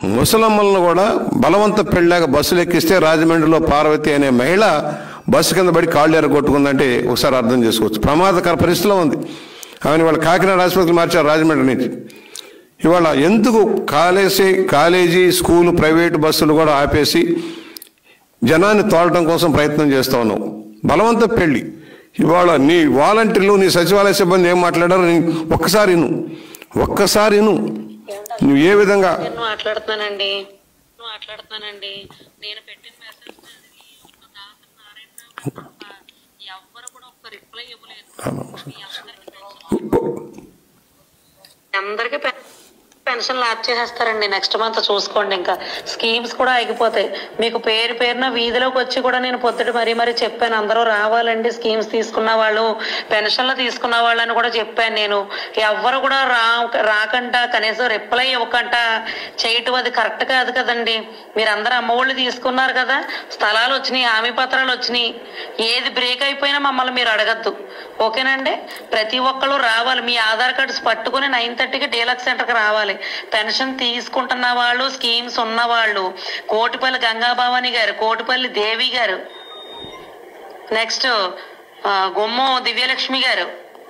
ముసలమ్మలను కూడా బలవంత పెళ్ళాక బస్సులు ఎక్కిస్తే రాజమండ్రిలో పార్వతి అనే మహిళ బస్సు కింద పడి కాళ్ళు ఎరగొట్టుకుందంటే ఒకసారి అర్థం చేసుకోవచ్చు ప్రమాదకర పరిస్థితిలో ఉంది ఆమెను వాళ్ళ కాకినాడ ఆసుపత్రి మార్చారు రాజమండ్రి నుంచి ఇవాళ ఎందుకు కాలేజీ కాలేజీ స్కూలు ప్రైవేటు బస్సులు కూడా ఆపేసి జనాన్ని తోలటం కోసం ప్రయత్నం చేస్తా ఉన్నావు బలవంత పెళ్లి ఇవాళ నీ వాలంటీర్లు నీ సచివాలయ సిబ్బంది ఏం మాట్లాడారో నీ ఒక్కసారి ఇను ఒక్కసారి ఇను నువ్వు ఏ విధంగా నేను మాట్లాడుతున్నానండి మాట్లాడుతున్నానండి నేను పెట్టిన మెసేజ్ ఒక్క దాసరి నారాయణ తప్ప ఎవ్వరు కూడా ఒక్క రిప్లై ఇవ్వలేదు మీ అందరికీ అందరికీ పె- పెన్షన్ లాప్ చేసేస్తారండి నెక్స్ట్ మంత్ చూసుకోండి ఇంకా స్కీమ్స్ కూడా ఆగిపోతాయి మీకు పేరు పేరున వీధిలోకి వచ్చి కూడా నేను పొద్దుట మరీ మరీ చెప్పాను అందరూ రావాలండి స్కీమ్స్ తీసుకున్న వాళ్ళు పెన్షన్లు తీసుకున్న వాళ్ళు అని కూడా చెప్పాను నేను ఎవ్వరు కూడా రా రాకుండా కనీసం రిప్లై ఇవ్వకుండా చేయటం అది కరెక్ట్ కాదు కదండి మీరు అందరు అమ్మఒళ్ళు తీసుకున్నారు కదా స్థలాలు వచ్చినాయి హామీ పత్రాలు వచ్చినాయి ఏది బ్రేక్ అయిపోయినా మమ్మల్ని మీరు అడగద్దు ఓకేనండి ప్రతి ఒక్కరు రావాలి మీ ఆధార్ కార్డ్స్ పట్టుకుని నైన్ థర్టీకి డీలక్స్ సెంటర్కి రావాలి పెన్షన్ తీసుకుంటున్న వాళ్ళు స్కీమ్స్ ఉన్న వాళ్ళు కోటిపల్లి గంగాభవాని గారు కోటిపల్లి దేవి గారు నెక్స్ట్ గుమ్మం దివ్యలక్ష్మి గారు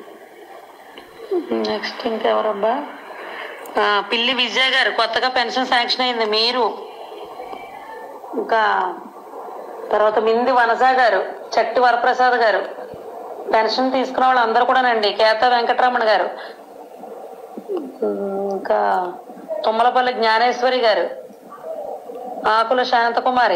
నెక్స్ట్ ఇంకెవరబ్బా ఆ, పిల్లి విజయ్ గారు కొత్తగా పెన్షన్ శాంక్షన్ అయింది మీరు ఇంకా తర్వాత మింది వనజ గారు చట్టి వరప్రసాద్ గారు పెన్షన్ తీసుకున్న వాళ్ళు అందరూ కూడానండి కేత వెంకటరమణ గారు ఇంకా తుమ్మలపల్లి జ్ఞానేశ్వరి గారు ఆకుల శాంతకుమారి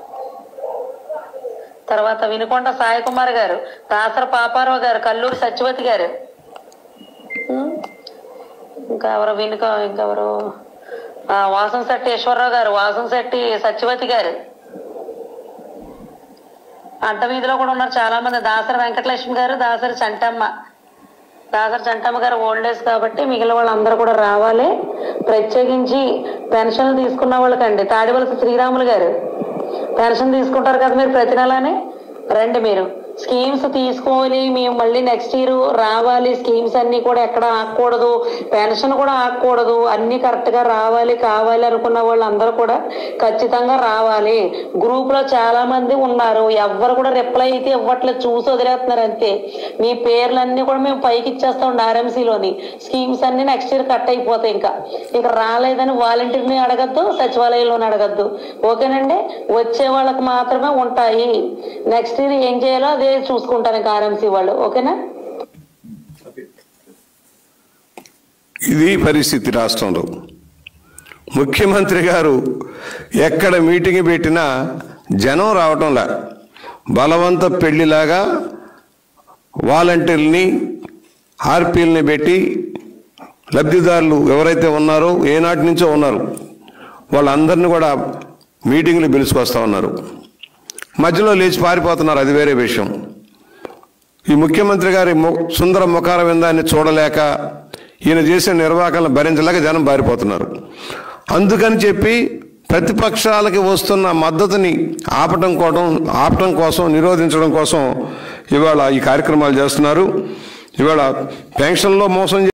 తర్వాత వినుకొండ సాయి కుమార్ గారు దాసర పాపారావు గారు కల్లూరి సత్యవతి గారు ఉమ్, ఇంకా ఎవరు వినుక ఇంకెవరు ఆ, వాసంశెట్టి ఈశ్వరరావు గారు వాసంశెట్టి సత్యవతి గారు అడ్డ వీధిలో కూడా ఉన్నారు చాలా మంది దాసరి వెంకటలక్ష్మి గారు దాసరి చంటమ్మ దాసరి చంటమ్మ గారు ఓల్డ్ ఏజ్ కాబట్టి మిగిలిన వాళ్ళందరూ కూడా రావాలి ప్రత్యేకించి పెన్షన్ తీసుకున్న వాళ్ళకండి తాడివలస శ్రీరాములు గారు పెన్షన్ తీసుకుంటారు కదా మీరు ప్రతి నెలనే రండి మీరు స్కీమ్స్ తీసుకోవాలి మేము మళ్ళీ నెక్స్ట్ ఇయర్ రావాలి స్కీమ్స్ అన్ని కూడా ఎక్కడ ఆగకూడదు పెన్షన్ కూడా ఆగకూడదు అన్ని కరెక్ట్ గా రావాలి కావాలి అనుకున్న వాళ్ళందరూ కూడా ఖచ్చితంగా రావాలి గ్రూప్ లో చాలా మంది ఉన్నారు ఎవ్వరు కూడా రిప్లై అయితే ఇవ్వట్లేదు చూసి వదిలేస్తున్నారు అంతే మీ పేర్లన్నీ కూడా మేము పైకి ఇచ్చేస్తాం ఆర్ఎంసీలోని స్కీమ్స్ అన్ని నెక్స్ట్ ఇయర్ కట్ అయిపోతాయి ఇంకా ఇక రాలేదని వాలంటీర్ని అడగద్దు సచివాలయంలోని అడగద్దు ఓకేనండి వచ్చే వాళ్ళకి మాత్రమే ఉంటాయి నెక్స్ట్ ఇయర్ ఏం చేయాలో అదే చూసుకుంటారు ఇంకా ఆర్ఎంసీ వాళ్ళు ఓకేనా ఇది పరిస్థితి రాష్ట్రంలో ముఖ్యమంత్రి గారు ఎక్కడ మీటింగ్ పెట్టినా జనం రావటంలా బలవంత పెళ్లిలాగా వాలంటీర్ని ఆర్పీల్ని పెట్టి లబ్ధిదారులు ఎవరైతే ఉన్నారో ఏనాటి నుంచో ఉన్నారు వాళ్ళందరినీ కూడా మీటింగ్లు పిలుచుకొస్తా ఉన్నారు మధ్యలో లేచి పారిపోతున్నారు అది వేరే విషయం ఈ ముఖ్యమంత్రి గారి ము- సుందర ముఖార విందాన్ని చూడలేక ఈయన చేసిన నిర్వాహకాలను భరించలేక జనం పారిపోతున్నారు అందుకని చెప్పి ప్రతిపక్షాలకి వస్తున్న మద్దతుని ఆపటం కోసం ఆపటం కోసం నిరోధించడం కోసం ఇవాళ ఈ కార్యక్రమాలు చేస్తున్నారు ఇవాళ పెన్షన్లో మోసం